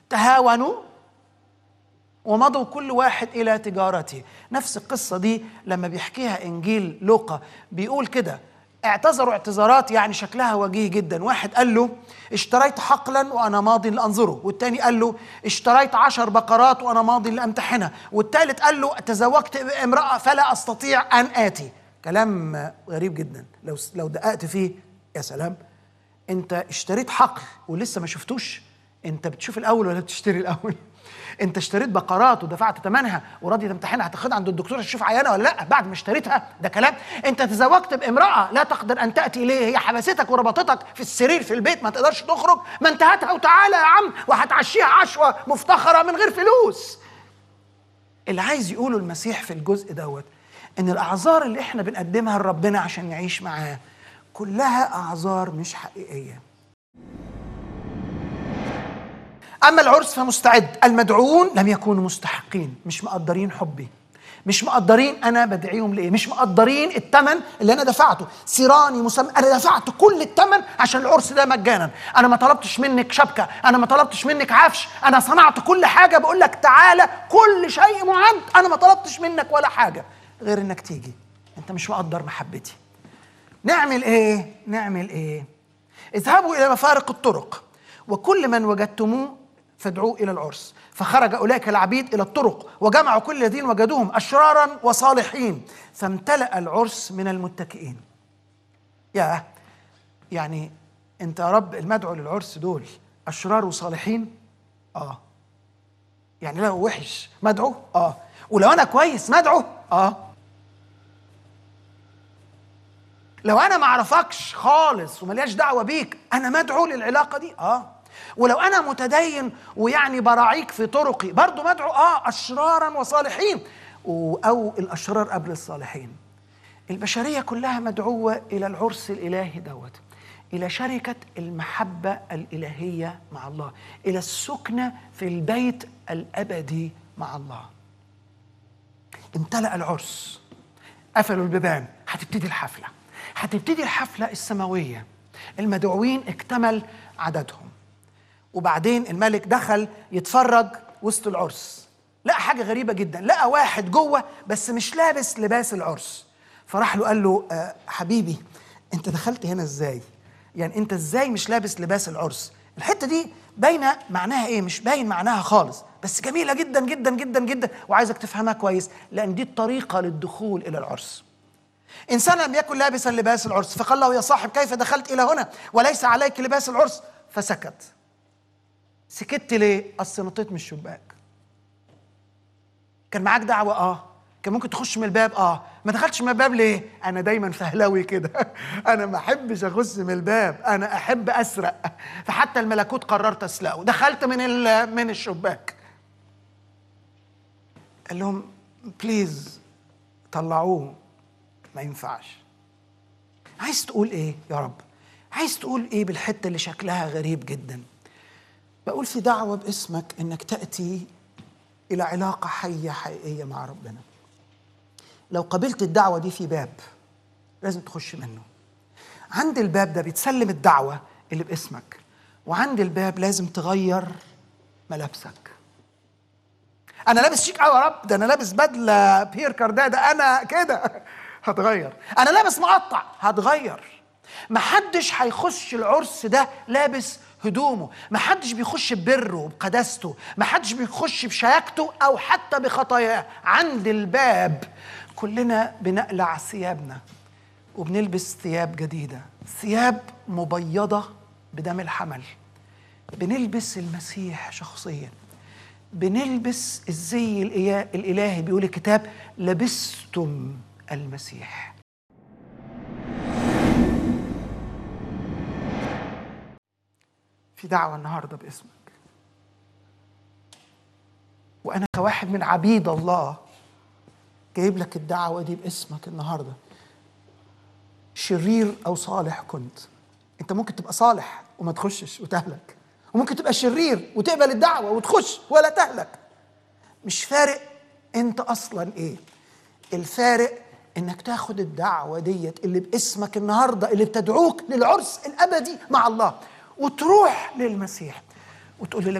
تهاونوا ومضوا كل واحد الى تجارته نفس القصه دي لما بيحكيها انجيل لوقا بيقول كده اعتذروا اعتذارات يعني شكلها وجيه جدا واحد قال له اشتريت حقلا وانا ماضي لانظره والتاني قال له اشتريت عشر بقرات وانا ماضي لامتحنها والتالت قال له تزوجت امراه فلا استطيع ان اتي كلام غريب جدا لو لو دققت فيه يا سلام انت اشتريت حقل ولسه ما شفتوش انت بتشوف الاول ولا بتشتري الاول انت اشتريت بقرات ودفعت ثمنها وراضي تمتحنها هتاخدها عند الدكتور تشوف عيانه ولا لا بعد ما اشتريتها ده كلام انت تزوجت بامراه لا تقدر ان تاتي اليه هي حبستك وربطتك في السرير في البيت ما تقدرش تخرج ما انت هاتها وتعالى يا عم وهتعشيها عشوه مفتخره من غير فلوس اللي عايز يقوله المسيح في الجزء دوت ان الاعذار اللي احنا بنقدمها لربنا عشان نعيش معاه كلها اعذار مش حقيقيه اما العرس فمستعد المدعوون لم يكونوا مستحقين مش مقدرين حبي مش مقدرين انا بدعيهم لايه مش مقدرين الثمن اللي انا دفعته سيراني مسمى انا دفعت كل الثمن عشان العرس ده مجانا انا ما طلبتش منك شبكه انا ما طلبتش منك عفش انا صنعت كل حاجه بقول لك تعالى كل شيء معد انا ما طلبتش منك ولا حاجه غير انك تيجي انت مش مقدر محبتي نعمل ايه نعمل ايه اذهبوا الى مفارق الطرق وكل من وجدتموه فادعوه الى العرس فخرج اولئك العبيد الى الطرق وجمعوا كل الذين وجدوهم اشرارا وصالحين فامتلأ العرس من المتكئين يا يعني انت يا رب المدعو للعرس دول اشرار وصالحين اه يعني لو وحش مدعو اه ولو انا كويس مدعو اه لو انا ما اعرفكش خالص وملياش دعوه بيك انا مدعو للعلاقه دي اه ولو انا متدين ويعني براعيك في طرقي برضو مدعو اه اشرارا وصالحين او الاشرار قبل الصالحين البشريه كلها مدعوه الى العرس الالهي دوت الى شركه المحبه الالهيه مع الله الى السكنه في البيت الابدي مع الله امتلأ العرس قفلوا البيبان هتبتدي الحفله هتبتدي الحفله السماويه المدعوين اكتمل عددهم وبعدين الملك دخل يتفرج وسط العرس لقى حاجه غريبه جدا لقى واحد جوه بس مش لابس لباس العرس فراح له قال له آه حبيبي انت دخلت هنا ازاي يعني انت ازاي مش لابس لباس العرس الحته دي باينه معناها ايه مش باين معناها خالص بس جميله جدا جدا جدا جدا وعايزك تفهمها كويس لان دي الطريقه للدخول الى العرس انسان لم يكن لابسا لباس العرس فقال له يا صاحب كيف دخلت الى هنا وليس عليك لباس العرس فسكت سكت ليه؟ اصل نطيت من الشباك. كان معاك دعوه اه، كان ممكن تخش من الباب اه، ما دخلتش من الباب ليه؟ انا دايما فهلوي كده، انا ما احبش اخش من الباب، انا احب اسرق، فحتى الملكوت قررت اسرقه، دخلت من من الشباك. قال لهم بليز طلعوه ما ينفعش. عايز تقول ايه يا رب؟ عايز تقول ايه بالحته اللي شكلها غريب جدا؟ بقول في دعوة باسمك انك تأتي إلى علاقة حية حقيقية مع ربنا لو قبلت الدعوة دي في باب لازم تخش منه عند الباب ده بيتسلم الدعوة اللي باسمك وعند الباب لازم تغير ملابسك أنا لابس شيك قوي يا رب ده أنا لابس بدلة بير كارداه ده أنا كده هتغير أنا لابس مقطع هتغير محدش هيخش العرس ده لابس هدومه محدش بيخش ببره وبقداسته محدش بيخش بشياكته او حتى بخطاياه عند الباب كلنا بنقلع ثيابنا وبنلبس ثياب جديده ثياب مبيضه بدم الحمل بنلبس المسيح شخصيا بنلبس الزي الالهي بيقول الكتاب لبستم المسيح في دعوة النهاردة باسمك وأنا كواحد من عبيد الله جايب لك الدعوة دي باسمك النهاردة شرير أو صالح كنت أنت ممكن تبقى صالح وما تخشش وتهلك وممكن تبقى شرير وتقبل الدعوة وتخش ولا تهلك مش فارق أنت أصلا إيه الفارق انك تاخد الدعوه ديت اللي باسمك النهارده اللي بتدعوك للعرس الابدي مع الله وتروح للمسيح وتقول له